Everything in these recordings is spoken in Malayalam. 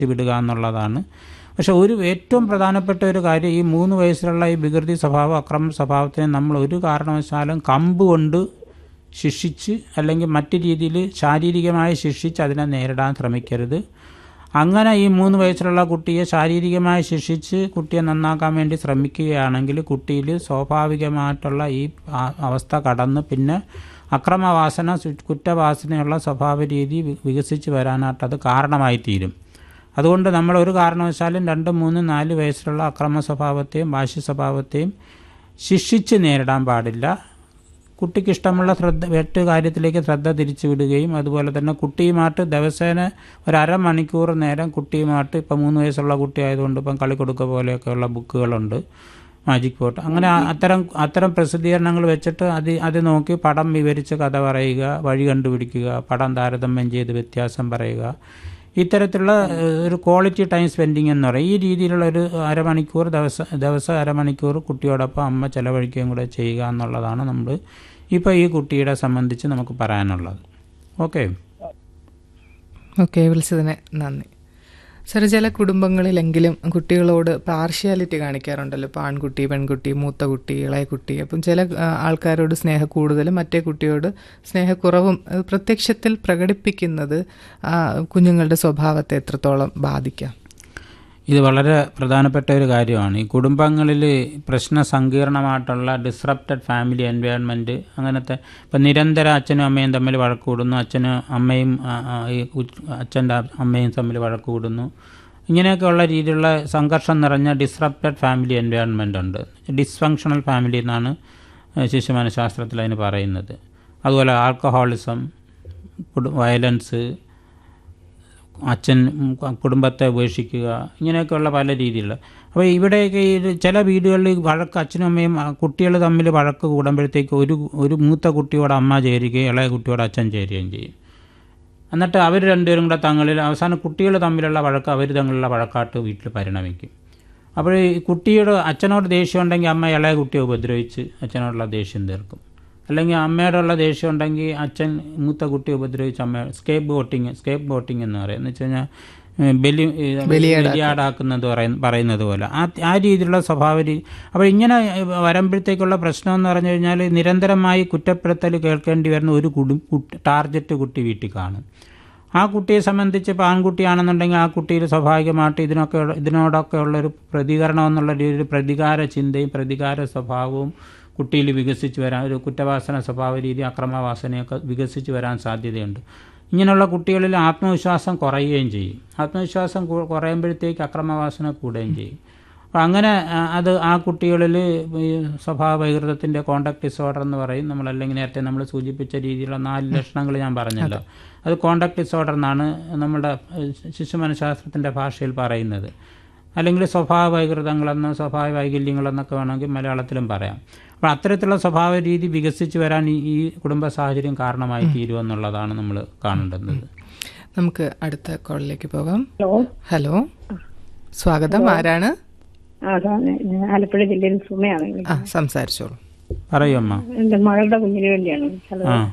വിടുക എന്നുള്ളതാണ് പക്ഷെ ഒരു ഏറ്റവും പ്രധാനപ്പെട്ട ഒരു കാര്യം ഈ മൂന്ന് വയസ്സിലുള്ള ഈ വികൃതി സ്വഭാവം അക്രമ സ്വഭാവത്തിനെ നമ്മൾ ഒരു കാരണവശാലും കമ്പ് കൊണ്ട് ശിക്ഷിച്ച് അല്ലെങ്കിൽ മറ്റു രീതിയിൽ ശാരീരികമായി ശിക്ഷിച്ച് അതിനെ നേരിടാൻ ശ്രമിക്കരുത് അങ്ങനെ ഈ മൂന്ന് വയസ്സിലുള്ള കുട്ടിയെ ശാരീരികമായി ശിക്ഷിച്ച് കുട്ടിയെ നന്നാക്കാൻ വേണ്ടി ശ്രമിക്കുകയാണെങ്കിൽ കുട്ടിയിൽ സ്വാഭാവികമായിട്ടുള്ള ഈ ആ- അവസ്ഥ കടന്ന് പിന്നെ അക്രമവാസന സു- കുറ്റവാസനയുള്ള സ്വഭാവ രീതി വി- വികസിച്ച് വരാനായിട്ട് അത് കാരണമായി തീരും അതുകൊണ്ട് നമ്മൾ ഒരു കാരണവശാലും രണ്ട് മൂന്ന് നാല് വയസ്സിലുള്ള അക്രമ സ്വഭാവത്തെയും വാശി സ്വഭാവത്തെയും ശിക്ഷിച്ച് നേരിടാൻ പാടില്ല കുട്ടിക്ക് ഇഷ്ടമുള്ള ശ്രദ്ധ മറ്റ് കാര്യത്തിലേക്ക് ശ്രദ്ധ തിരിച്ചു വിടുകയും അതുപോലെ തന്നെ കുട്ടിയുമായിട്ട് ദിവസേന ഒരു അരമണിക്കൂർ നേരം കുട്ടിയുമായിട്ട് ഇപ്പം മൂന്ന് വയസ്സുള്ള കുട്ടി ആയതുകൊണ്ട് ഇപ്പം കളിക്കൊടുക്ക പോലെയൊക്കെയുള്ള ബുക്കുകളുണ്ട് മാജിക് പോട്ട് അങ്ങനെ ആ- അത്തരം അത്തരം പ്രസിദ്ധീകരണങ്ങൾ വെച്ചിട്ട് അത് അത് നോക്കി പടം വിവരിച്ച് കഥ പറയുക വഴി കണ്ടുപിടിക്കുക പടം താരതമ്യം ചെയ്ത് വ്യത്യാസം പറയുക ഇത്തരത്തിലുള്ള ഏഹ്, ഒരു ക്വാളിറ്റി ടൈം സ്പെൻഡിങ് എന്ന് പറയും ഈ രീതിയിലുള്ള ഒരു അരമണിക്കൂർ ദിവസം ദിവസം അരമണിക്കൂർ കുട്ടിയോടൊപ്പം അമ്മ ചെലവഴിക്കുകയും കൂടെ ചെയ്യുക എന്നുള്ളതാണ് നമ്മൾ ഇപ്പോൾ ഈ കുട്ടിയുടെ സംബന്ധിച്ച് നമുക്ക് പറയാനുള്ളത് ഓക്കെ ഓക്കെ വിളിച്ചതിന് നന്ദി സാർ ചില കുടുംബങ്ങളിലെങ്കിലും കുട്ടികളോട് പാർഷ്യാലിറ്റി കാണിക്കാറുണ്ടല്ലോ ഇപ്പോൾ ആൺകുട്ടി പെൺകുട്ടി മൂത്ത കുട്ടി ഇളയ കുട്ടി അപ്പം ചില ആ, ആൾക്കാരോട് സ്നേഹ കൂടുതലും മറ്റേ കുട്ടിയോട് സ്നേഹക്കുറവും അത് പ്രത്യക്ഷത്തിൽ പ്രകടിപ്പിക്കുന്നത് ആ, കുഞ്ഞുങ്ങളുടെ സ്വഭാവത്തെ എത്രത്തോളം ബാധിക്കാം ഇത് വളരെ പ്രധാനപ്പെട്ട ഒരു കാര്യമാണ് ഈ കുടുംബങ്ങളിൽ പ്രശ്ന സങ്കീർണമായിട്ടുള്ള ഡിസ്റപ്റ്റഡ് ഫാമിലി എൻവയോൺമെൻറ്റ് അങ്ങനത്തെ ഇപ്പം നിരന്തരം അച്ഛനും അമ്മയും തമ്മിൽ വഴക്ക് കൂടുന്നു അച്ഛനും അമ്മയും ആ, ആ, ഈ അച്ഛൻ്റെ അമ്മയും തമ്മിൽ വഴക്ക് കൂടുന്നു ഇങ്ങനെയൊക്കെയുള്ള രീതിയിലുള്ള സംഘർഷം നിറഞ്ഞ ഡിസ്റപ്റ്റഡ് ഫാമിലി എൻവയോൺമെൻ്റ് ഉണ്ട് ഡിസ്ഫങ്ഷണൽ ഫാമിലി എന്നാണ് ശിശു മനഃശാസ്ത്രത്തിൽ അതിന് പറയുന്നത് അതുപോലെ ആൽക്കഹോളിസം വയലൻസ് അച്ഛൻ കുടുംബത്തെ ഉപേക്ഷിക്കുക ഇങ്ങനെയൊക്കെയുള്ള പല രീതിയിലുള്ള അപ്പോൾ ഇവിടെയൊക്കെ ഈ ചില വീടുകളിൽ വഴക്ക് അച്ഛനും അമ്മയും കുട്ടികൾ തമ്മിൽ വഴക്ക് കൂടുമ്പോഴത്തേക്ക് ഒരു ഒരു മൂത്ത കുട്ടിയോട് അമ്മ ചേരുകയും ഇളയ കുട്ടിയോട് അച്ഛൻ ചേരുകയും ചെയ്യും എന്നിട്ട് അവർ രണ്ടുപേരും കൂടെ തങ്ങളിൽ അവസാനം കുട്ടികൾ തമ്മിലുള്ള വഴക്ക് അവർ തമ്മിലുള്ള വഴക്കാട്ട് വീട്ടിൽ പരിണമിക്കും അപ്പോൾ ഈ കുട്ടിയുടെ അച്ഛനോട് ദേഷ്യം ഉണ്ടെങ്കിൽ അമ്മ ഇളയ കുട്ടിയെ ഉപദ്രവിച്ച് അച്ഛനോടുള്ള ദേഷ്യം തീർക്കും അല്ലെങ്കിൽ അമ്മയോടുള്ള ദേഷ്യം ഉണ്ടെങ്കിൽ അച്ഛൻ മൂത്ത കുട്ടിയെ ഉപദ്രവിച്ച് അമ്മ സ്കേപ്പ് ബോട്ടിങ് സ്കേപ്പ് ബോട്ടിങ് എന്ന് പറയും എന്ന് വെച്ച് കഴിഞ്ഞാൽ ഏഹ്, ബലി ഏഹ്, ബലിയാടാക്കുന്നത് പറയുന്ന പറയുന്നത് പോലെ ആ ആ രീതിയിലുള്ള സ്വഭാവ രീതി അപ്പോൾ ഇങ്ങനെ വരുമ്പോഴത്തേക്കുള്ള പ്രശ്നം എന്ന് പറഞ്ഞു കഴിഞ്ഞാൽ നിരന്തരമായി കുറ്റപ്പെടുത്തൽ കേൾക്കേണ്ടി വരുന്ന ഒരു കുടി ടാർഗറ്റ് കുട്ടി വീട്ടിൽ കാണും ആ കുട്ടിയെ സംബന്ധിച്ച് ഇപ്പോൾ ആൺകുട്ടിയാണെന്നുണ്ടെങ്കിൽ ആ കുട്ടിയിൽ സ്വാഭാവികമായിട്ട് ഇതിനൊക്കെ ഉള്ള- ഇതിനോടൊക്കെ ഉള്ളൊരു പ്രതികരണം എന്നുള്ള രീതിയിൽ പ്രതികാര ചിന്തയും പ്രതികാര സ്വഭാവവും കുട്ടിയിൽ വികസിച്ച് വരാൻ ഒരു കുറ്റവാസന സ്വഭാവ രീതി അക്രമവാസനയൊക്കെ വികസിച്ച് വരാൻ സാധ്യതയുണ്ട് ഇങ്ങനെയുള്ള കുട്ടികളിൽ ആത്മവിശ്വാസം കുറയുകയും ചെയ്യും ആത്മവിശ്വാസം കു- കുറയുമ്പോഴത്തേക്ക് അക്രമവാസന കൂടുകയും ചെയ്യും അപ്പോൾ അങ്ങനെ ആ, അത് ആ കുട്ടികളിൽ ഈ സ്വഭാവ വൈകൃതത്തിൻ്റെ കോണ്ടാക്ട് ഡിസോർഡർ എന്ന് പറയും നമ്മളല്ലെങ്കിൽ നേരത്തെ നമ്മൾ സൂചിപ്പിച്ച രീതിയിലുള്ള നാല് ലക്ഷണങ്ങൾ ഞാൻ പറഞ്ഞല്ലോ അത് കോണ്ടാക്ട് ഡിസോർഡർ എന്നാണ് നമ്മുടെ ഏഹ്, ശിശു മനഃശാസ്ത്രത്തിൻ്റെ ഭാഷയിൽ പറയുന്നത് അല്ലെങ്കിൽ സ്വഭാവ വൈകൃതങ്ങളെന്നോ സ്വഭാവ വൈകല്യങ്ങളെന്നൊക്കെ വേണമെങ്കിൽ മലയാളത്തിലും പറയാം അപ്പോൾ അത്തരത്തിലുള്ള സ്വഭാവ രീതി വികസിച്ച് വരാൻ ഈ ഈ കുടുംബ സാഹചര്യം കാരണമായി തീരുമെന്നുള്ളതാണ് നമ്മൾ കാണേണ്ടുന്നത് നമുക്ക് അടുത്ത കോളിലേക്ക് പോകാം ഹലോ ഹലോ സ്വാഗതം ആരാണ് ആ സാറേ ഞാൻ ആലപ്പുഴ ജില്ലയിൽ സുമയാണ് ആ സംസാരിച്ചോളൂ പറയൂ അമ്മ എന്റെ മകളുടെ കുഞ്ഞിന് വേണ്ടിയാണ് ഹലോ ആ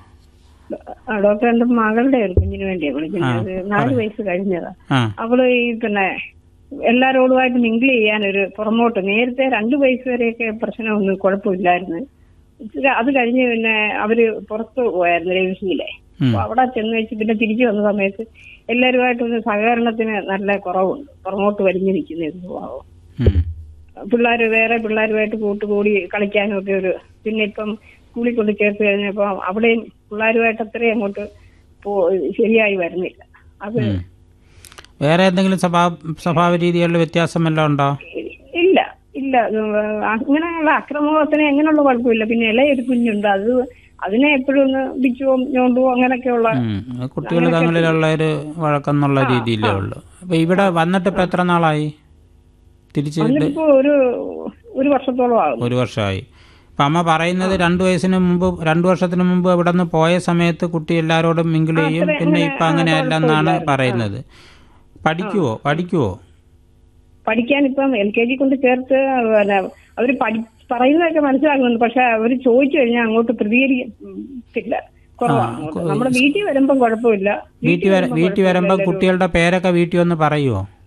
ആ, ഡോക്ടർ എന്റെ മകളുടെ ഒരു കുഞ്ഞിന് വേണ്ടിയാണ് വിളിക്കുന്നത് നാല് വയസ്സ് കഴിഞ്ഞതാ ആ അവള് ഈ പിന്നെ എല്ലാരോടുമായിട്ട് മിങ്കിൾ ചെയ്യാൻ ഒരു പുറമോട്ട് നേരത്തെ രണ്ടു വയസ്സ് വരെയൊക്കെ പ്രശ്നമൊന്നും കുഴപ്പമില്ലായിരുന്നു ഇച്ചിരി അത് കഴിഞ്ഞ് പിന്നെ അവര് പുറത്ത് പോയായിരുന്നു രവിഹിയിലെ ഉം. അപ്പൊ അവിടെ ചെന്ന് വെച്ച് പിന്നെ തിരിച്ചു വന്ന സമയത്ത് എല്ലാവരുമായിട്ടൊന്ന് സഹകരണത്തിന് നല്ല കുറവുണ്ട് പുറമോട്ട് വലിഞ്ഞു നിൽക്കുന്ന ഒരു സ്വഭാവം ഉം. പിള്ളേർ വേറെ പിള്ളേരുമായിട്ട് കൂട്ടുകൂടി കളിക്കാനും ഒക്കെ ഒരു പിന്നെ ഇപ്പം സ്കൂളിൽ കൊണ്ട് ചേർത്ത് കഴിഞ്ഞപ്പോ അവിടെയും പിള്ളേരുമായിട്ട് അത്രയും അങ്ങോട്ട് പോ- ശരിയായി വരുന്നില്ല അത് ഉം. വേറെ എന്തെങ്കിലും സ്വഭാവ സ്വഭാവ രീതികളിൽ വ്യത്യാസം വല്ലതും ഉണ്ടോ ഇല്ല ഇല്ല ഇത് അങ്ങനെയുള്ള അക്രമത്തിന് അങ്ങനെയുള്ള കുഴപ്പമില്ല പിന്നെ ഇളയൊരു കുഞ്ഞുണ്ട് അത് അതിനെ എപ്പോഴും ഒന്ന് പിച്ചുവോ ഞോണ്ടുവോ അങ്ങനെയൊക്കെയുള്ള കുട്ടികൾ തമ്മിലുള്ള ഒരു വഴക്കെന്നുള്ള രീതിയിലേ ഉള്ളൂ അപ്പൊ ഇവിടെ വന്നിട്ട് ഇപ്പൊ എത്ര നാളായി തിരിച്ച് എന്നിട്ടിപ്പോ ഒരു ഒരു വർഷത്തോളം ആകും ഒരു വർഷമായി അപ്പം അമ്മ പറയുന്നത് രണ്ടു വയസ്സിന് മുമ്പ് രണ്ടു വർഷത്തിന് മുമ്പ് ഇവിടെ നിന്ന് പോയ സമയത്ത് കുട്ടി എല്ലാവരോടും മിങ്കിൾ ചെയ്യും പിന്നെ ഇപ്പം അങ്ങനെയല്ല എന്നാണ് പറയുന്നത് പഠിക്കുവോ പഠിക്കുവോ പഠിക്കാൻ ഇപ്പം എൽ കെ ജി കൊണ്ട് ചേർത്ത് പിന്നെ അവര് പഠി പറയുന്നതൊക്കെ മനസ്സിലാക്കുന്നുണ്ട് പക്ഷെ അവര് ചോദിച്ചു കഴിഞ്ഞാൽ അങ്ങോട്ട് പ്രതികരിക്കത്തില്ല കുറവാണ് അങ്ങോട്ട്. നമ്മുടെ വീട്ടിൽ വരുമ്പം കുഴപ്പമില്ല വീട്ടിൽ വര വീട്ടിൽ വരുമ്പോൾ കുട്ടികളുടെ പേരൊക്കെ വീട്ടിൽ ഒന്ന് പറയുമോ